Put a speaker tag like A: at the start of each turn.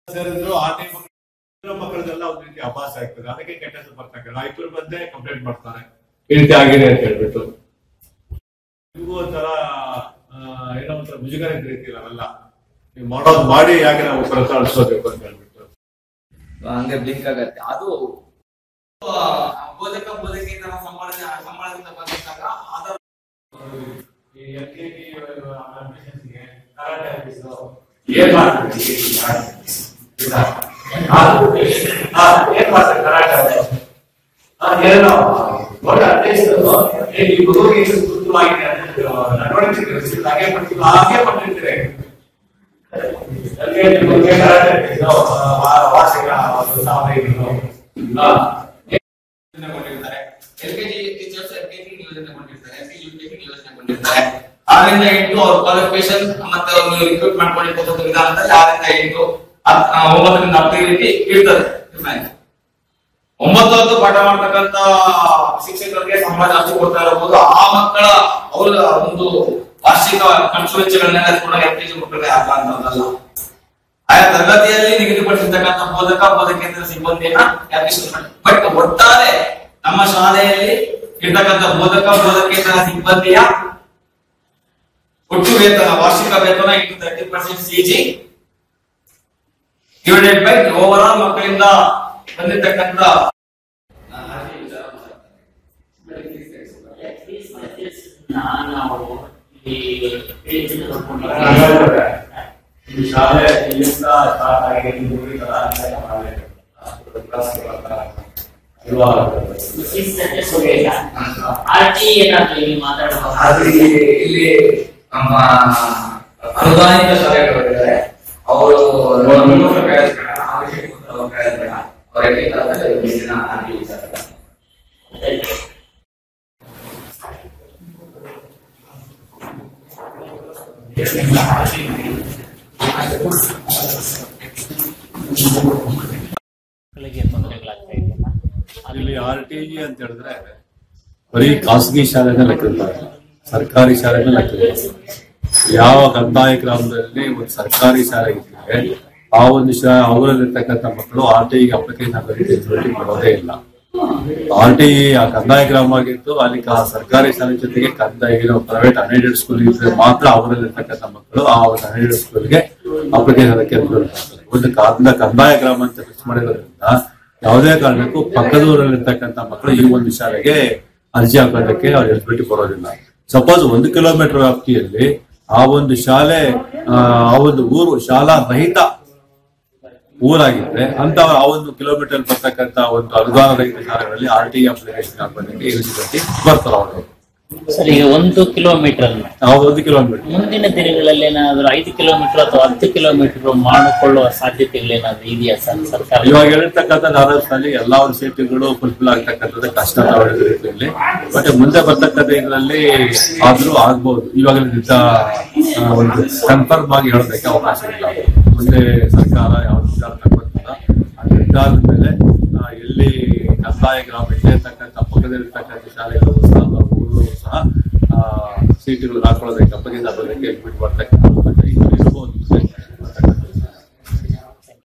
A: ಸೇರಿದ್ರು ಆ ಟೈಮ್ ಮಕ್ಕಳದೆಲ್ಲ ಒಂದ್ ರೀತಿ ಅಭ್ಯಾಸ ಆಗ್ತದೆ ಅದಕ್ಕೆ ಕೆಟ್ಟ ಹೆಸರು ಬರ್ತಕ್ಕಂಥ ಇಬ್ಬರು ಬಂದೇ ಕಂಪ್ಲೇಂಟ್ ಮಾಡ್ತಾರೆ ಈ ರೀತಿ ಆಗಿದೆ ಅಂತ ಹೇಳ್ಬಿಟ್ಟು ಇವು ಒಂಥರ ಆ, ಏನೋ ಒಂಥರ ಮುಜುಗರ ರೀತಿ ಅವೆಲ್ಲ ನೀವು ಮಾಡೋದು ಮಾಡಿ ಯಾಕೆ ನಾವು ಕೆಲಸ ಅಳಿಸೋಬೇಕು ಅಂತ ಹೇಳ್ಬಿಟ್ಟು
B: ಹಂಗೆ ಬ್ಲಿಂಕ್ ಆಗತ್ತೆ ಅದು ಆ, ಬೋಧಕ ಬೋಧಕೇತರ ಸಂಬಳ ಸಂಬಳದಿಂದ ಬಂದಾಗ ಆಧಾರ
A: ಈ LKG admissions ಗೆ ಕರಾಟೆ ಆಫೀಸು ಏನ್ ಮಾಡ್ತಾರೆ ಏನ್ ಮಾಡ್ತಾರೆ ಕರಾಟೆ ಆಫೀಸು? ಆ, ಏನೋ ದೊಡ್ಡ ಅಧ್ಯಕ್ಷರು, ಏ, ಈ ಮಗುವಿಗೆ ಇದು ಗುರುತುವಾಗಿದೆ ಅಂತ ನಡವಳಿಕೆ ತಿಳಿಸಿದ್ರು, ಹಾಗೆ ಮಾಡ್ತಿದ್ರು, ಹಾಗೆ ಮಾಡ್ತಿರ್ತಾರೆ LKG ಬಗ್ಗೆ ಕರಾಟೆ ಆಫೀಸು, ಆ, ವಾ- ವಾರ್ಷಿಕ ಒಂದು ಸಾವಿರ ಐನೂರು. ಆ,
B: ಯೋಜನೆ ಕೊಂಡಿರ್ತಾರೆ ಎಲ್ಕೆಜಿ ಟೀಚರ್ಸ್ ಎಲ್ಕೆಜಿ ಯೋಜನೆ ಕೊಂಡಿರ್ತಾರೆ ಎಲ್ಕೆಜಿ ಯುಕೆಜಿ ಯೋಜನೆ ಕೊಂಡಿರ್ತಾರೆ ಆರರಿಂದ ಎಂಟು ಅವ್ರ ಕ್ವಾಲಿಫಿಕೇಶನ್ ಮತ್ತೆ ಒಂದು ರಿಕ್ರೂಟ್ ಮಾಡ್ಕೊಂಡಿರ್ತಕ್ಕಂಥ ವಿಧಾನದಲ್ಲಿ ಆರರಿಂದ ಎಂಟು ಹತ್- ಆ, ಒಂಬತ್ತರಿಂದ ಹತ್ತು ಈ ರೀತಿ ಇರ್ತದೆ difference. ಒಂಬತ್ತು ಹತ್ತು ಪಾಠ ಮಾಡ್ತಕ್ಕಂತ ಶಿಕ್ಷಕರಿಗೆ ಸಂಬಳ ಜಾಸ್ತಿ ಕೊಡ್ತಾ ಇರಬಹುದು ಆ ಮಕ್ಕಳ ಅವರ ಒಂದು ವಾರ್ಷಿಕ ಖರ್ಚು ವೆಚ್ಚಗಳನ್ನೆಲ್ಲ ಕೂಡ ಎಲ್ಕೆಜಿ ಮಕ್ಕಳಿಗೆ ಹಾಕುವಂತದ್ದಲ್ಲ ಆಯಾ ತರಗತಿಯಲ್ಲಿ ನಿಗದಿಪಡಿಸಿರ್ತಕ್ಕಂಥ ಬೋಧಕ ಬೋಧಕೇತರ ಸಿಬ್ಬಂದಿಯನ್ನ ಬಟ್ ಒಟ್ಟಾರೆ ನಮ್ಮ ಶಾಲೆಯಲ್ಲಿ ಇರ್ತಕ್ಕಂಥ ಬೋಧಕ ಬೋಧಕೇತರ ಸಿಬ್ಬಂದಿಯ ಒಟ್ಟು ವೇತನ ವಾರ್ಷಿಕ ವೇತನ into thirty percent CG divided by over all ಮಕ್ಕಳಿಂದ ಬಂದಿರ್ತಕ್ಕಂಥ
C: ನಾವು ಈ ಪೇಜಿನ ನೋಡ್ಕೊಂಡು
A: ಈ ಶಾಲೆ ಇಲ್ಲಿಂದ ಸ್ಟಾರ್ಟ್ ಆಗಿ ಇಲ್ಲಿ ಮುಗಿತಲ್ಲ, ಅಲ್ಲಿಂದ ಮಾಡಬೇಕು. ಅಷ್ಟು class ಗಳ ಇವಾಗ
C: ಶಿಸ್ತಕ್ಕೆ ಸುರೇಶ ಆರ್ ಟಿ ಏನಾದ್ರು ಇಲ್ಲಿ ಮಾತಾಡಬಹುದು
B: ಆದ್ರೆ ಇಲ್ಲಿ ಇಲ್ಲಿ ನಮ್ಮ ಅನುದಾನಿತ ಶಾಲೆಗಳಿದ್ದಾರೆ ಅವರು ನಮ್ಮ ಪ್ರಯೋಜನ ಅವರಿಗೆ ಪ್ರಯೋಜನ ಅವರಿಗೆ ದಿನ ಆಗಲಿ ಸರ್
C: ಮಕ್ಕಳಿಗೆ ತೊಂದರೆಗಳಾಗ್ತಾ ಇದೆಯಲ್ಲ
A: ಇಲ್ಲಿ ಆರ್ ಟಿ ಜಿ ಅಂತ ಹೇಳಿದ್ರೆ ಬರೀ ಖಾಸಗಿ ಶಾಲೆನೇ ಲೆಕ್ಕ ಸರ್ಕಾರಿ ಶಾಲೆನೇ ಲೆಕ್ಕ ಯಾವ ಕಂದಾಯ ಗ್ರಾಮದಲ್ಲಿ ಒಂದು ಸರ್ಕಾರಿ ಶಾಲೆ ಇದ್ರೆ ಆ ಒಂದು ಶಾ ಅವರಲ್ಲಿರ್ತಕ್ಕಂಥ ಮಕ್ಕಳು ಆರ್ ಟಿ ಅಪ್ಲಿಕೇಶನ್ ಹಾಕೋದಕ್ಕೆ ಮಾಡೋದೇ ಇಲ್ಲ ಆರ್ ಟಿ ಆ ಕಂದಾಯ ಗ್ರಾಮ ಆಗಿದ್ದು ಅಲ್ಲಿ ಕಾ- ಸರ್ಕಾರಿ ಶಾಲೆ ಜೊತೆಗೆ ಕಂದಾಯ ಪ್ರೈವೇಟ್ ಅನ್ಎಡೆಡ್ ಸ್ಕೂಲ್ ಇದ್ರೆ ಮಾತ್ರ ಅವರಲ್ಲಿರ್ತಕ್ಕಂಥ ಮಕ್ಕಳು ಆ ಒಂದು ಅನ್ಎಡೆಡ್ ಸ್ಕೂಲ್ಗೆ ಅಪ್ಲಿಕೇಶನ್ ಅದಕ್ಕೆ ಒಂದು ಕಾಂದ ಕಂದಾಯ ಗ್ರಾಮ ಅಂತ ಫಿಕ್ಸ್ ಮಾಡಿರೋದ್ರಿಂದ ಯಾವುದೇ ಕಾರಣಕ್ಕೂ ಪಕ್ಕದ ಊರಲ್ಲಿರ್ತಕ್ಕಂಥ ಮಕ್ಕಳು ಈ ಒಂದು ಶಾಲೆಗೆ ಅರ್ಜಿ ಹಾಕೋದಕ್ಕೆ ಅವ್ರ ಎಲಿಜಿಬಿಲಿಟಿ ಬರೋದಿಲ್ಲ ಸಪೋಸ್ ಒಂದು ಕಿಲೋಮೀಟರ್ ವ್ಯಾಪ್ತಿಯಲ್ಲಿ ಆ ಒಂದು ಶಾಲೆ ಆ ಆ ಒಂದು ಊರು ಶಾಲಾ ರಹಿತ ಊರಾಗಿದ್ರೆ ಅಂತ ಆ ಒಂದು ಕಿಲೋಮೀಟರ್ ಬರ್ತಕ್ಕಂತ ಒಂದು ಅನುದಾನ ರಹಿತ ಶಾಲೆಗಳಲ್ಲಿ ಆರ್ ಟಿ ಅಪ್ಲಿಕೇಶನ್ ಹಾಕೋದಕ್ಕೆ ಎಲಿಜಿಬಿಲಿಟಿ ಬರ್ತಾರೆ ಅವರು
C: ಸರ್ ಈಗ ಒಂದು ಕಿಲೋಮೀಟರ್
A: ಆ ಒಂದು ಕಿಲೋಮೀಟರ್
C: ಮುಂದಿನ ದಿನಗಳಲ್ಲಿ ಏನಾದ್ರು ಐದು ಕಿಲೋಮೀಟರ್ ಅಥವಾ ಹತ್ತು ಕಿಲೋಮೀಟರ್ ಮಾಡಿಕೊಳ್ಳುವ ಸಾಧ್ಯತೆಗಳೇನಾದ್ರು ಇದೆಯಾ ಸರ್ ಸರ್ಕಾರ
A: ಇವಾಗ ಹೇಳಿರ್ತಕ್ಕಂಥ ಆಧಾರದಲ್ಲಿ ಎಲ್ಲಾ ಒಂದು ಸೇತುವೆಗಳು ಫುಲ್ಫಿಲ್ ಆಗ್ತಕ್ಕಂಥದ್ದು ಕಷ್ಟ ಅಂತ ಹೇಳಿದ ರೀತಿಯಲ್ಲಿ ಬಟ್ ಮುಂದೆ ಬರ್ತಕ್ಕಂಥ ಇದರಲ್ಲಿ ಆದ್ರೂ ಆಗ್ಬಹುದು ಇವಾಗ ನಿಜ ಆ, ಒಂದು ಕನ್ಫರ್ಮ್ ಆಗಿ ಹೇಳೋದಕ್ಕೆ ಅವಕಾಶ ಇಲ್ಲ ಮುಂದೆ ಸರ್ಕಾರ ಯಾವ ನಿರ್ಧಾರ ತಗೊಂಡಿಲ್ಲ ಆ ನಿರ್ಧಾರದ ಮೇಲೆ ಆ, ಎಲ್ಲಿ ಕಂದಾಯ ಗ್ರಾಮ ಇಲ್ಲೇ ಇರ್ತಕ್ಕಂಥ ಪಕ್ಕದಲ್ಲಿರ್ತಕ್ಕಂಥ ಶಾಲೆಗಳು ಸಹ ಊರು ಸಹ ಆ, ಸೀಟುಗಳು ಹಾಕೊಳ್ಳೋದಕ್ಕೆ ಅಪ್ಪಗೆ ಹಾಕೋದಕ್ಕೆ ಬಿಟ್ಟು ಬರ್ತಕ್ಕಂಥ